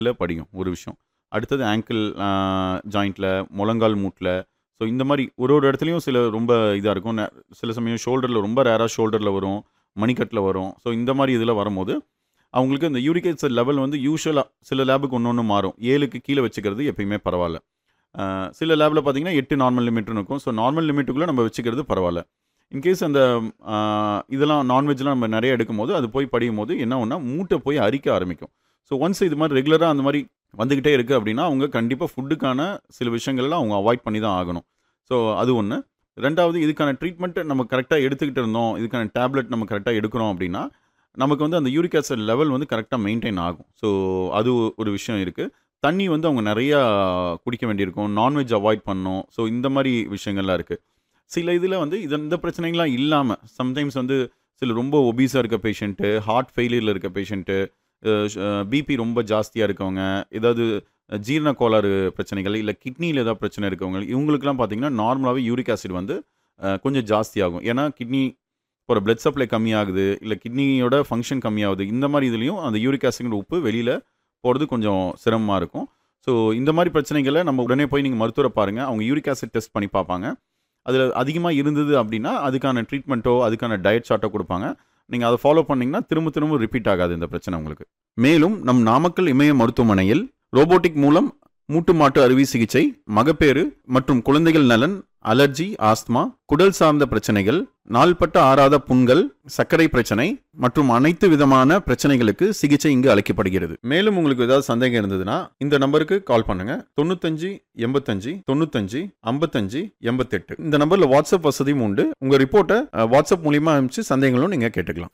இல்லை படியும் ஒரு விஷயம் அடுத்தது ஆங்கிள் ஜாயிண்ட்டில் முழங்கால் மூட்டில் ஸோ இந்த மாதிரி ஒரு ஒரு இடத்துலையும் சில ரொம்ப இதாக இருக்கும் நெ- சில சமயம் ஷோல்டரில் ரொம்ப ரேராக ஷோல்டரில் வரும் மணிக்கட்டில் வரும் ஸோ இந்த மாதிரி இதில் வரும்போது அவங்களுக்கு இந்த யூரிக் ஆசிட் லெவல் வந்து யூஸ்வலாக சில லேபுக்கு ஒன்று ஒன்று மாறும் ஏழுக்கு கீழே வச்சுக்கிறது எப்பயுமே பரவாயில்ல அஹ் சில லேபில் பார்த்தீங்கன்னா எட்டு நார்மல் லிமிட்னு இருக்கும் ஸோ நார்மல் லிமிட்டுக்குள்ளே நம்ம வச்சுக்கிறது பரவாயில்ல இன்கேஸ் அந்த அஹ், இதெல்லாம் நான்வெஜ்லாம் நம்ம நிறைய எடுக்கும்போது அது போய் படியும் போது என்ன ஒன்றா மூட்டை போய் அரிக்க ஆரம்பிக்கும் ஸோ ஒன்ஸ் இது மாதிரி ரெகுலராக அந்த மாதிரி வந்துக்கிட்டே இருக்குது அப்படின்னா அவங்க கண்டிப்பாக ஃபுட்டுக்கான சில விஷயங்கள்லாம் அவங்க அவாய்ட் பண்ணி தான் ஆகணும் ஸோ அது ஒன்று ரெண்டாவது இதுக்கான ட்ரீட்மெண்ட்டை நம்ம கரெக்டாக எடுத்துக்கிட்டு இருந்தோம் இதுக்கான டேப்லெட் நம்ம கரெக்டாக எடுக்கிறோம் அப்படின்னா நமக்கு வந்து அந்த யூரிக் ஆசிட் லெவல் வந்து கரெக்டாக மெயின்டைன் ஆகும் ஸோ அது ஒரு விஷயம் இருக்குது தண்ணி வந்து அவங்க நிறையா குடிக்க வேண்டியிருக்கும் நான்வெஜ் அவாய்ட் பண்ணணும் ஸோ இந்த மாதிரி விஷயங்கள்லாம் இருக்குது சில இதில் வந்து இது இந்த பிரச்சனைகள்லாம் இல்லாமல் சம்டைம்ஸ் வந்து சில ரொம்ப ஒபீஸாக இருக்க பேஷண்ட்டு ஹார்ட் ஃபெயிலியரில் இருக்க பேஷண்ட்டு பிபி ரொம்ப ஜாஸ்தியாக இருக்கவங்க ஏதாவது ஜீரண கோளாறு பிரச்சனைகள் இல்லை கிட்னியில் ஏதாவது பிரச்சனை இருக்கவங்க இவங்களுக்குலாம் பார்த்தீங்கன்னா நார்மலாகவே யூரிக் ஆசிட் வந்து அஹ், கொஞ்சம் ஜாஸ்தியாகும் ஏன்னா கிட்னி இப்போ பிளட் சப்ளை கம்மியாகுது இல்லை கிட்னியோட ஃபங்க்ஷன் கம்மியாகுது இந்த மாதிரி இதுலேயும் அந்த யூரிக் ஆசிட் உப்பு வெளியில் போகிறது கொஞ்சம் சிரமமாக இருக்கும் ஸோ இந்த மாதிரி பிரச்சனைகளை நம்ம உடனே போய் நீங்கள் மருத்துவரை பாருங்கள் அவங்க யூரிக் ஆசிட் டெஸ்ட் பண்ணி பார்ப்பாங்க அதில் அதிகமாக இருந்தது அப்படின்னா அதுக்கான ட்ரீட்மெண்ட்டோ அதுக்கான டயட் சார்ட்டோ கொடுப்பாங்க நீங்கள் அதை ஃபாலோ பண்ணீங்கன்னா திரும்ப திரும்ப ரிப்பீட் ஆகாது இந்த பிரச்சனை உங்களுக்கு மேலும் நம் நாமக்கல் இமய மருத்துவமனையில் ரோபோட்டிக் மூலம் மூட்டு மாட்டு அறுவை சிகிச்சை மகப்பேறு மற்றும் குழந்தைகள் நலன் அலர்ஜி ஆஸ்துமா குடல் சார்ந்த பிரச்சனைகள் நாள்பட்ட ஆறாத புண்கள் சர்க்கரை பிரச்சனை மற்றும் அனைத்து விதமான பிரச்சனைகளுக்கு சிகிச்சை இங்கு அளிக்கப்படுகிறது மேலும் உங்களுக்கு ஏதாவது சந்தேகம் இருந்ததுன்னா இந்த நம்பருக்கு கால் பண்ணுங்க தொண்ணூத்தஞ்சு எண்பத்தஞ்சு தொண்ணூத்தஞ்சு ஐம்பத்தஞ்சு எண்பத்தெட்டு இந்த நம்பர்ல வாட்ஸ்அப் வசதியும் உண்டு உங்க ரிப்போர்ட்டை அஹ், வாட்ஸ்அப் மூலியமா அனுப்பிச்சு சந்தேகங்களும் நீங்க கேட்டுக்கலாம்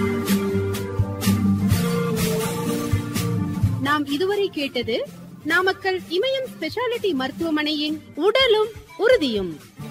நாம் இதுவரை கேட்டது நாமக்கல் இமயம் ஸ்பெஷாலிட்டி மருத்துவமனையின் உடலும் உறுதியும்